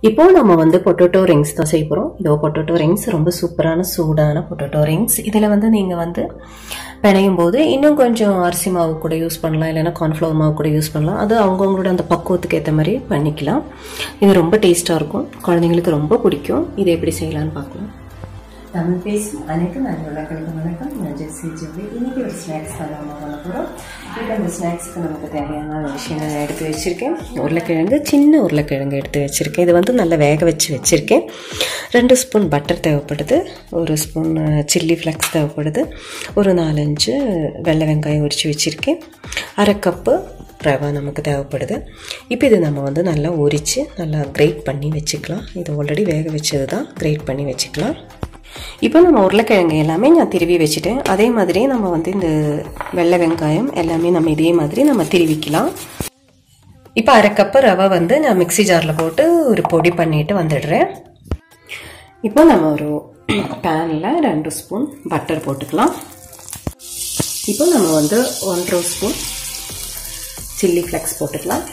இப்போ நம்ம வந்து பொட்டேட்டோ ரிங்ஸ் தான் செய்ய போகிறோம் இதோ பொட்டேட்டோ ரிங்ஸ் ரொம்ப சூப்பரான சூடான பொட்டேட்டோ ரிங்ஸ் இதில் வந்து நீங்கள் வந்து பிணையும் போது இன்னும் கொஞ்சம் அரிசி மாவு கூட யூஸ் பண்ணலாம் இல்லைன்னா கார்ன்ஃப்ளவர் மாவு கூட யூஸ் பண்ணலாம் அது அவங்கவுங்களோட அந்த பக்குவத்துக்கு ஏற்ற மாதிரி பண்ணிக்கலாம் இது ரொம்ப டேஸ்ட்டாக இருக்கும் குழந்தைங்களுக்கு ரொம்ப பிடிக்கும் இதை எப்படி செய்யலாம்னு பார்க்கலாம் தமிழ் பேசும் அனைத்து நண்பர்களுக்கும் வணக்கம் நான் ஜெஸ்ஸி ஜெவ்வி இன்னைக்கு ஒரு ஸ்நாக்ஸ் தான் நம்ம பண்ண போகிறோம் இப்போ இந்த ஸ்நாக்ஸ்க்கு நமக்கு தேவையான விஷயங்கள் நான் எடுத்து வச்சுருக்கேன் உருளைக்கிழங்கு சின்ன உருளைக்கிழங்கு எடுத்து வச்சுருக்கேன் இது வந்து நல்லா வேக வச்சு வச்சுருக்கேன் ரெண்டு ஸ்பூன் பட்டர் தேவைப்படுது ஒரு ஸ்பூன் சில்லி ஃப்ளக்ஸ் தேவைப்படுது ஒரு நாலஞ்சு வெள்ளை வெங்காயம் உரித்து வச்சுருக்கேன் அரை கப்பு ரவை நமக்கு தேவைப்படுது இப்போ இது நம்ம வந்து நல்லா உரித்து நல்லா கிரேட் பண்ணி வச்சுக்கலாம் இது ஆல்ரெடி வேக வச்சது தான் கிரேட் பண்ணி வச்சுக்கலாம் இப்போ நம்ம உருளைக்கிழங்கு எல்லாமே நான் திருவி வச்சுட்டேன் அதே மாதிரி நம்ம வந்து இந்த வெள்ளை வெங்காயம் எல்லாமே நம்ம இதே மாதிரி நம்ம திருவிக்கலாம் இப்போ அரை கப்பு ரவை வந்து நான் மிக்சி ஜாரில் போட்டு ஒரு பொடி பண்ணிட்டு வந்துடுறேன் இப்போ நம்ம ஒரு பேனில் ரெண்டு ஸ்பூன் பட்டர் போட்டுக்கலாம் இப்போ நம்ம வந்து ஒன்றரை ஸ்பூன் சில்லி ஃப்ளெக்ஸ் போட்டுக்கலாம்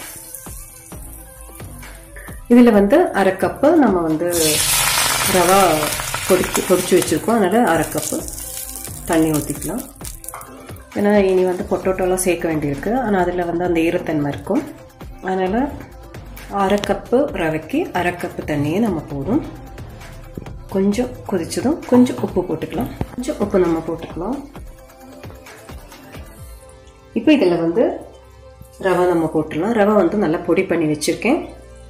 இதில் வந்து அரை கப்பு நம்ம வந்து ரவா பொடிச்சு பொடிச்சு வச்சுருக்கோம் அதனால் அரை கப்பு தண்ணி ஊற்றிக்கலாம் ஏன்னா இனி வந்து பொட்டோட்டோலாம் சேர்க்க வேண்டியிருக்கு ஆனால் அதில் வந்து அந்த ஈரத்தன்மை இருக்கும் அதனால் அரை கப்பு ரவைக்கு அரை கப்பு தண்ணியே நம்ம போதும் கொஞ்சம் கொதிச்சதும் கொஞ்சம் உப்பு போட்டுக்கலாம் கொஞ்சம் உப்பு நம்ம போட்டுக்கலாம் இப்போ இதில் வந்து ரவை நம்ம போட்டுடலாம் ரவை வந்து நல்லா பொடி பண்ணி வச்சுருக்கேன்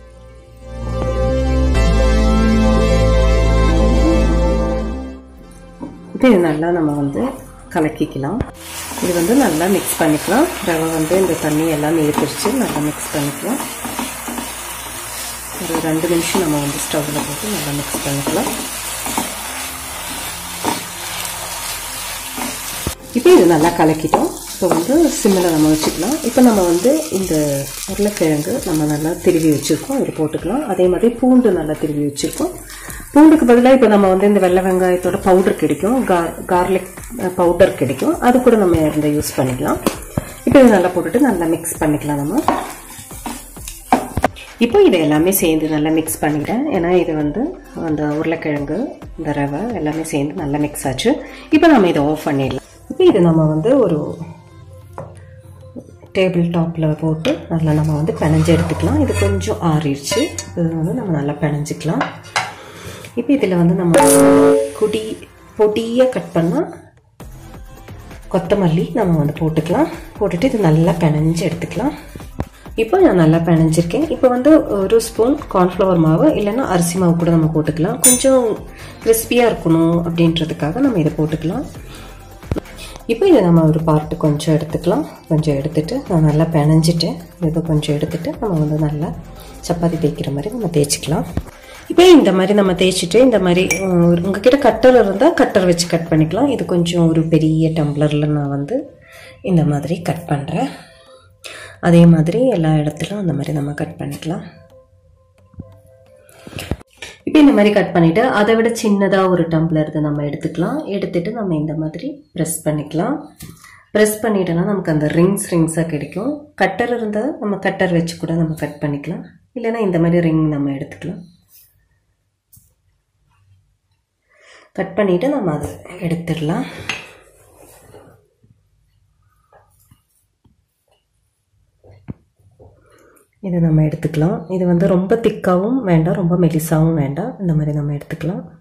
இப்போ இது நல்லா நம்ம வந்து கலக்கிக்கலாம் இது வந்து நல்லா மிக்ஸ் பண்ணிக்கலாம் ரவை வந்து இந்த தண்ணி எல்லாம் இழுத்துருச்சு நல்லா மிக்ஸ் பண்ணிக்கலாம் ஒரு ரெண்டு நிமிஷம் நம்ம வந்து ஸ்டவ்வில் போட்டு நல்லா மிக்ஸ் பண்ணிக்கலாம் இப்போ இது நல்லா கலக்கிட்டோம் இப்போ வந்து சிம்மில் நம்ம வச்சுக்கலாம் இப்போ நம்ம வந்து இந்த உருளைக்கிழங்கு நம்ம நல்லா திருவி வச்சுருக்கோம் இதில் போட்டுக்கலாம் அதே மாதிரி பூண்டு நல்லா திருவி வச்சுருக்கோம் பூண்டுக்கு பதிலாக இப்போ நம்ம வந்து இந்த வெள்ளை வெங்காயத்தோட பவுடர் கிடைக்கும் கார்லிக் பவுடர் கிடைக்கும் அது கூட நம்ம இந்த யூஸ் பண்ணிக்கலாம் இப்போ இது நல்லா போட்டுட்டு நல்லா மிக்ஸ் பண்ணிக்கலாம் நம்ம இப்போ இதை எல்லாமே சேர்ந்து நல்லா மிக்ஸ் பண்ணிக்கிறேன் ஏன்னா இது வந்து அந்த உருளைக்கிழங்கு இந்த ரவை எல்லாமே சேர்ந்து நல்லா மிக்ஸ் ஆச்சு இப்போ நம்ம இதை ஆஃப் பண்ணிடலாம் இப்போ இது நம்ம வந்து ஒரு டேபிள் டாப்பில் போட்டு நல்லா நம்ம வந்து பிணைஞ்சு எடுத்துக்கலாம் இது கொஞ்சம் ஆறிடுச்சு இது வந்து நம்ம நல்லா பிணைஞ்சிக்கலாம் இப்போ இதில் வந்து நம்ம குடி பொடியாக கட் பண்ணால் கொத்தமல்லி நம்ம வந்து போட்டுக்கலாம் போட்டுட்டு இது நல்லா பிணைஞ்சு எடுத்துக்கலாம் இப்போ நான் நல்லா பிணைஞ்சிருக்கேன் இப்போ வந்து ஒரு ஸ்பூன் கார்ன்ஃப்ளவர் மாவு இல்லைன்னா அரிசி மாவு கூட நம்ம போட்டுக்கலாம் கொஞ்சம் கிறிஸ்பியாக இருக்கணும் அப்படின்றதுக்காக நம்ம இதை போட்டுக்கலாம் இப்போ இதை நம்ம ஒரு பார்ட்டு கொஞ்சம் எடுத்துக்கலாம் கொஞ்சம் எடுத்துட்டு நான் நல்லா பிணைஞ்சிட்டேன் இதை கொஞ்சம் எடுத்துட்டு நம்ம வந்து நல்லா சப்பாத்தி தேய்க்கிற மாதிரி நம்ம தேய்ச்சிக்கலாம் இப்போ இந்த மாதிரி நம்ம தேய்ச்சிட்டு இந்த மாதிரி உங்ககிட்ட கட்டர் இருந்தால் கட்டர் வச்சு கட் பண்ணிக்கலாம் இது கொஞ்சம் ஒரு பெரிய டம்ளரில் நான் வந்து இந்த மாதிரி கட் பண்ணுறேன் அதே மாதிரி எல்லா இடத்துலையும் அந்த மாதிரி நம்ம கட் பண்ணிக்கலாம் இப்போ இந்த மாதிரி கட் பண்ணிவிட்டு அதை விட சின்னதாக ஒரு டம்ளர் இதை நம்ம எடுத்துக்கலாம் எடுத்துட்டு நம்ம இந்த மாதிரி ப்ரெஸ் பண்ணிக்கலாம் ப்ரெஸ் பண்ணிட்டோன்னா நமக்கு அந்த ரிங்ஸ் ரிங்ஸாக கிடைக்கும் கட்டர் இருந்தால் நம்ம கட்டர் வச்சு கூட நம்ம கட் பண்ணிக்கலாம் இல்லைன்னா இந்த மாதிரி ரிங் நம்ம எடுத்துக்கலாம் கட் பண்ணிவிட்டு நம்ம அதை எடுத்துடலாம் இதை நம்ம எடுத்துக்கலாம் இது வந்து ரொம்ப திக்காகவும் வேண்டாம் ரொம்ப மெலிசாகவும் வேண்டாம் இந்த மாதிரி நம்ம எடுத்துக்கலாம்